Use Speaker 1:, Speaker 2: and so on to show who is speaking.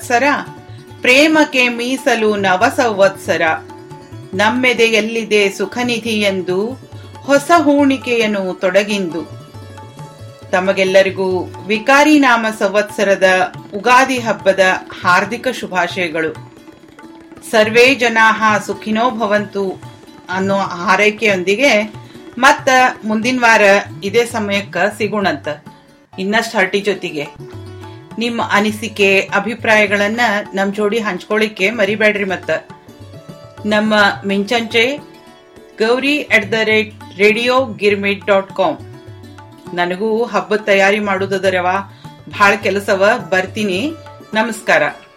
Speaker 1: ಸಂವತ್ಸರ ಪ್ರೇಮಕ್ಕೆ ಮೀಸಲು ನವ ಸಂವತ್ಸರ ನಮ್ಮೆದೆಯಲ್ಲಿದೆ ಸುಖನಿಧಿ ಎಂದು ಹೊಸ ಹೂಣಿಕೆಯನ್ನು ತೊಡಗಿಂದು ತಮಗೆಲ್ಲರಿಗೂ ವಿಕಾರಿ ನಾಮ ಸಂವತ್ಸರದ ಉಗಾದಿ ಹಬ್ಬದ ಹಾರ್ದಿಕ ಶುಭಾಶಯಗಳು ಸರ್ವೇ ಜನಾಹ ಸುಖಿನೋ ಭವಂತು ಅನ್ನೋ ಹಾರೈಕೆಯೊಂದಿಗೆ ಮತ್ತ ಮುಂದಿನ ವಾರ ಇದೇ ಸಮಯಕ್ಕ ಸಿಗೋಣಂತ ಇನ್ನಷ್ಟು ಹರಟಿ ಜೊತೆಗೆ ನಿಮ್ಮ ಅನಿಸಿಕೆ ಅಭಿಪ್ರಾಯಗಳನ್ನ ನಮ್ ಜೋಡಿ ಹಂಚ್ಕೊಳ್ಳಿಕ್ಕೆ ಮರಿಬೇಡ್ರಿ ಮತ್ತ ನಮ್ಮ ಮಿಂಚಂಚೆ Gowri at the rate radio Girmit dot com ನನಗೂ ಹಬ್ಬದ ತಯಾರಿ ಮಾಡುದದರವ ಭಾಳ ಕೆಲಸವ ಬರ್ತೀನಿ ನಮಸ್ಕಾರ